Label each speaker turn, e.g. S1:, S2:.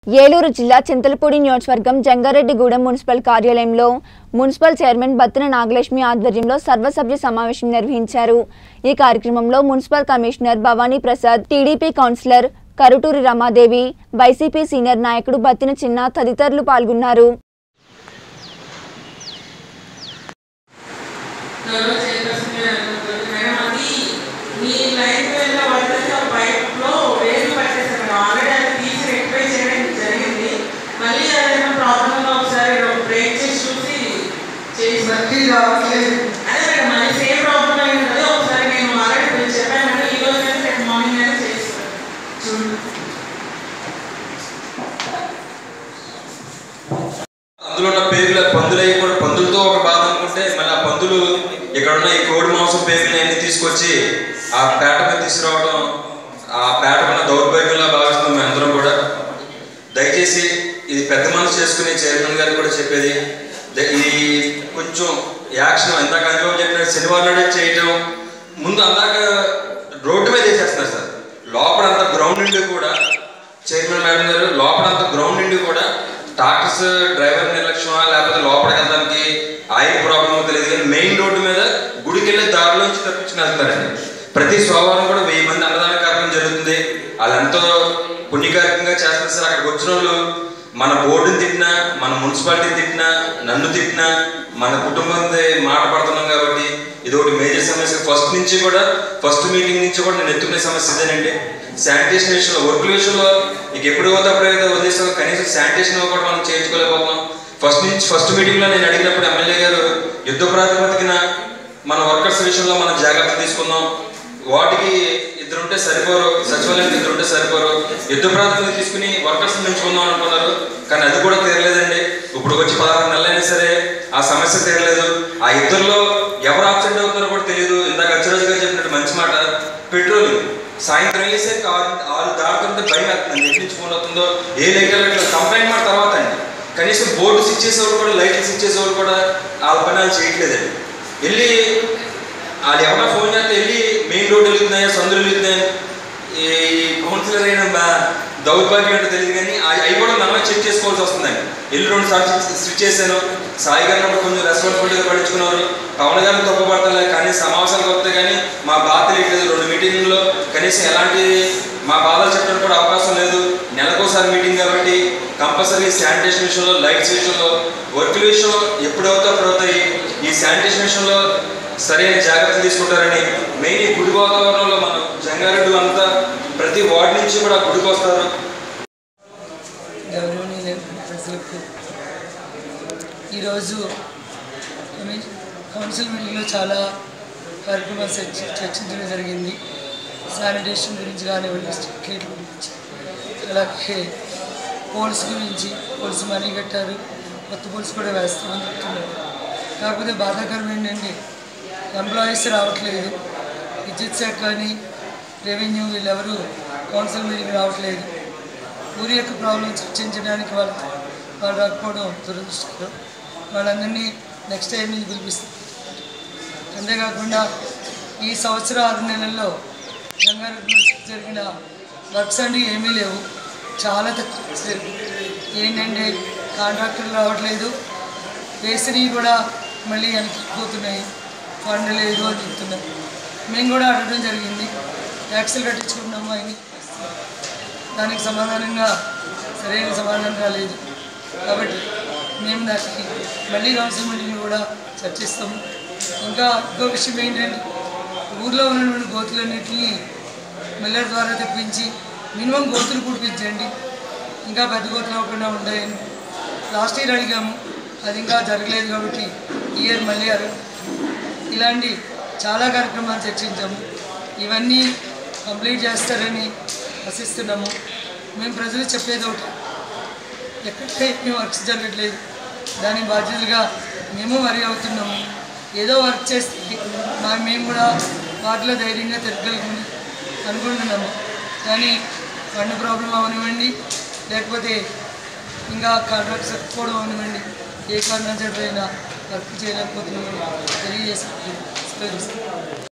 S1: ఏలూరు జిల్లా చింతలపూడి నియోజకవర్గం జంగారెడ్డిగూడెం మున్సిపల్ కార్యాలయంలో మున్సిపల్ చైర్మన్ బత్తిన నాగలక్ష్మి ఆధ్వర్యంలో సర్వసభ్య సమావేశం నిర్వహించారు ఈ కార్యక్రమంలో municipal commissioner Bhavani Prasad TDP councillor Karuturi Ramadevi YCP senior నాయకుడు బత్తిన చిన్న తదితరులు పాల్గొన్నారు
S2: గౌరవ చైర్పర్సన్ గారు అనుకుంటుంది మేడం అది మీ లైన్ వెళ్ళిన వాళ్ళకి ఆ పైప్లో వేలు పట్టేసారు ఆల్రెడీ అది తీసి రెక్టిఫై చేయడం జరిగింది మళ్ళీ అదేమైనా ప్రాబ్లంగా ఒకసారి బ్రేక్ చేసి చూసి చేసి
S3: మట్టి రావట్లేదు
S2: అదే మేడం మళ్ళీ సేమ్ ప్రాబ్లం అయింది కదా ఒకసారి నేను ఆల్రెడీ మీరు చెప్పాను మేడం ఈ రోజు అయినా రేపు మార్నింగ్ అయినా చేస్తాను చూడండి
S4: అందులో ఉన్న పేర్ల పందులు అవి కూడా పందులతో ఒక బాధ అనుకుంటే మళ్ళీ ఆ పందులు ఇక్కడ ఉన్న ఈ కోడి మాంసం పేర్లు అన్ని తీసుకొచ్చి ఆ పేట మీద తీసుకురావడం ఆ పేట ఉన్న దౌర్భాగ్యంలా భావిస్తున్నాం మేము అందరం కూడా దయచేసి ఇది పెద్ద మనసు చేసుకునే చైర్మన్ గారు కూడా చెప్పేది ద- ఇది కొంచెం యాక్షన్ ఇందాక అనుభవం చెప్పినట్టు శనివారం నాడే చేయటం ముందు అందాక రోడ్డు మీద వేసేస్తున్నారు సార్ లోపల అంత గ్రౌండ్ నుండి కూడా చైర్మన్ మేడం గారు లోపల అంత గ్రౌండ్ నుండి కూడా టాక్టర్స్ డ్రైవర్ నిర్లక్ష్యమా లేకపోతే లోపలికి వెళ్ళడానికి ఆయిల్ ప్రాబ్లమ్ తెలియదు కానీ మెయిన్ రోడ్డు మీద గుడికి వెళ్ళే దారిలోంచి తప్పించుకుని వెళ్తారండి ప్రతి సోమవారం కూడా వెయ్యి మంది అన్నదాన కార్యక్రమం జరుగుతుంది వాళ్ళెంతో పుణ్యకార్యంగా చేస్తారు సార్ అక్కడికి వచ్చిన వాళ్ళు మన బోర్డుని తిట్టినా మన మున్సిపాలిటీని తిట్టినా నన్ను తిట్టినా మన కుటుంబం మాట పడుతున్నాం కాబట్టి ఇది ఒకటి మేజర్ సమస్య ఫస్ట్ నుంచి కూడా ఫస్ట్ మీటింగ్ నుంచి కూడా నేను ఎత్తుకునే సమస్య ఇదేనండి శానిటేషన్ విషయంలో వర్క్ విషయంలో ఇక ఎప్పుడు పోతే అప్పుడు ఏదో వదిలేసాం కనీసం శానిటేషన్ కూడా మనం చేయించుకోలేకపోతున్నాం ఫస్ట్ నుంచి ఫస్ట్ మీటింగ్లో నేను అడిగినప్పుడు ఎమ్మెల్యే గారు యుద్ధ ప్రాతిపదికన మన వర్కర్స్ విషయంలో మనం జాగ్రత్త తీసుకుందాం వాటికి ఇద్దరుంటే సరిపోరు సచివాలయానికి ఇద్దరుంటే సరిపోరు యుద్ధ ప్రాతిపదిక తీసుకుని వర్కర్స్ పెంచుకుందాం అనుకున్నారు కానీ అది కూడా తీరలేదండి ఇప్పుడు వచ్చి పదహారు నెలలైనా సరే ఆ సమస్య తీరలేదు ఆ ఇద్దరులో ఎవరు ఆబ్సెంట్ అవుతారో కూడా తెలియదు ఇందాక అచ్చరాజు గారు చెప్పినట్టు మంచి మాట పెట్రోల్ సాయంత్రం అయ్యేసరికి ఆరు ఆరు దాటుతుంటే భయం వేస్తుంది ఎక్కడి నుంచి ఫోన్ అవుతుందో ఏ లైట్ అలర్ట్ కంప్లైంట్ మాట తర్వాత అండి కనీసం బోర్డు స్విచ్ చేసేవాళ్ళు కూడా లైట్లు స్విచ్ చేసేవాళ్ళు కూడా వాళ్ళ పని వాళ్ళు చేయట్లేదండి వెళ్ళి వాళ్ళు ఎవరైనా ఫోన్ చేస్తే వెళ్ళి మెయిన్ రోడ్డు వెళ్తున్నాయా సందులు వెళ్తున్నాయా ఈ కౌన్సిలర్ అయిన బా- దౌర్భాగ్యం అంటే తెలియదు కానీ అవి అవి కూడా మనమే చెక్ చేసుకోవాల్సి వస్తుందండి వెళ్ళి రెండు సార్లు స్విచ్ చేశాను సాయి గారిని కూడా కొంచెం రెస్పాన్సిబిలిటీగా పట్టించుకున్నారు పవన్ గారిని తప్పబడతలే కానీ సమావేశాలకు వస్తే కానీ మా బాధ తెలియట్లేదు రెండు మీటింగ్లో కనీసం ఎలాంటి మా బాధలు చెప్పడానికి కూడా అవకాశం లేదు నెలకోసారి మీటింగ్ కాబట్టి కంపల్సరీ శానిటేషన్ విషయంలో లైట్స్ విషయంలో వర్క్ విషయంలో ఎప్పుడు అవుతా అప్పుడు అవుతాయి ఈ శానిటేషన్ విషయంలో సరైన జాగ్రత్తలు తీసుకుంటారని మెయిన్ ఈ గుడి వాతావరణంలో మనం జంగారెడ్డి అంతా ప్రతి వార్డు నుంచి కూడా గుడికి వస్తారు
S3: గౌరవనీయ ప్రజలకు ఈరోజు కమి- కౌన్సిల్ మీటింగ్లో చాలా కార్యక్రమాలు చర్చ- చర్చించడం జరిగింది శానిటేషన్ గురించి కానివ్వండి స్ట్రీట్ గురించి అలాగే పోల్స్ గురించి పోల్స్ మనీ కట్టారు కొత్త పోల్స్ కూడా వేస్తామని చెప్తున్నారు కాకపోతే బాధాకరం ఏంటంటే ఎంప్లాయీస్ రావట్లేదు విద్యుత్ శాఖ కానీ రెవెన్యూ వీళ్ళెవరూ కౌన్సిల్ మీటింగ్ రావట్లేదు ఊరి యొక్క ప్రాబ్లం చర్చించడానికి వాళ్ళు వాళ్ళు రాకపోవడం దురదృష్టకరం వాళ్ళందరినీ నెక్స్ట్ టైం నుంచి పిలిపిస్తారు అంతేకాకుండా ఈ సంవత్సరం ఆరు నెలల్లో రంగారెడ్డిలో జరిగిన వర్క్స్ అంటూ ఏమీ లేవు చాలా తక్కువ works జరిగాయి. ఏంటంటే కాంట్రాక్టర్లు రావట్లేదు వేసినవి కూడా మళ్ళీ వెనక్కిపోతున్నాయి ఫండ్ లేదు అని చెప్తున్నారు మేము కూడా అడగడం జరిగింది ట్యాక్సులు కట్టించుకుంటున్నాము అని దానికి సమాధానంగా సరైన సమాధానం రాలేదు కాబట్టి మేము దానికి మళ్ళీ కౌన్సిల్ మీటింగ్ కూడా చర్చిస్తాము ఇంకా ఇంకో విషయం ఏంటంటే ఊర్లో ఉన్నటువంటి గోతులన్నింటినీ మిల్లర్ ద్వారా తెప్పించి మినిమం గోతులు పుడిపించండి ఇంకా పెద్ద గోతులు అవ్వకుండా ఉంటాయని లాస్ట్ ఇయర్ అడిగాము అది ఇంకా జరగలేదు కాబట్టి ఈ ఇయర్ మళ్ళీ అడగ ఇలాంటి చాలా కార్యక్రమాలు చర్చించాము ఇవన్నీ కంప్లీట్ చేస్తారని ఆశిస్తున్నాము మేము ప్రజలు చెప్పేది ఒకటి ఎక్కడైతే మేము వర్క్స్ జరగట్లేదు దాని బాధ్యతగా మేము వరి అవుతున్నాము ఏదో వర్క్ చేస్తే మా మేము కూడా వాటిలో ధైర్యంగా తిరగలుగుని అనుకుంటున్నాము కానీ ఫండ్ ప్రాబ్లం అవనివ్వండి లేకపోతే ఇంకా కాంట్రాక్ట్స్ ఎక్కువడం అవనివ్వండి ఏ కారణం చేతైనా వర్క్ చేయలేకపోతున్నామని తెలియజేసి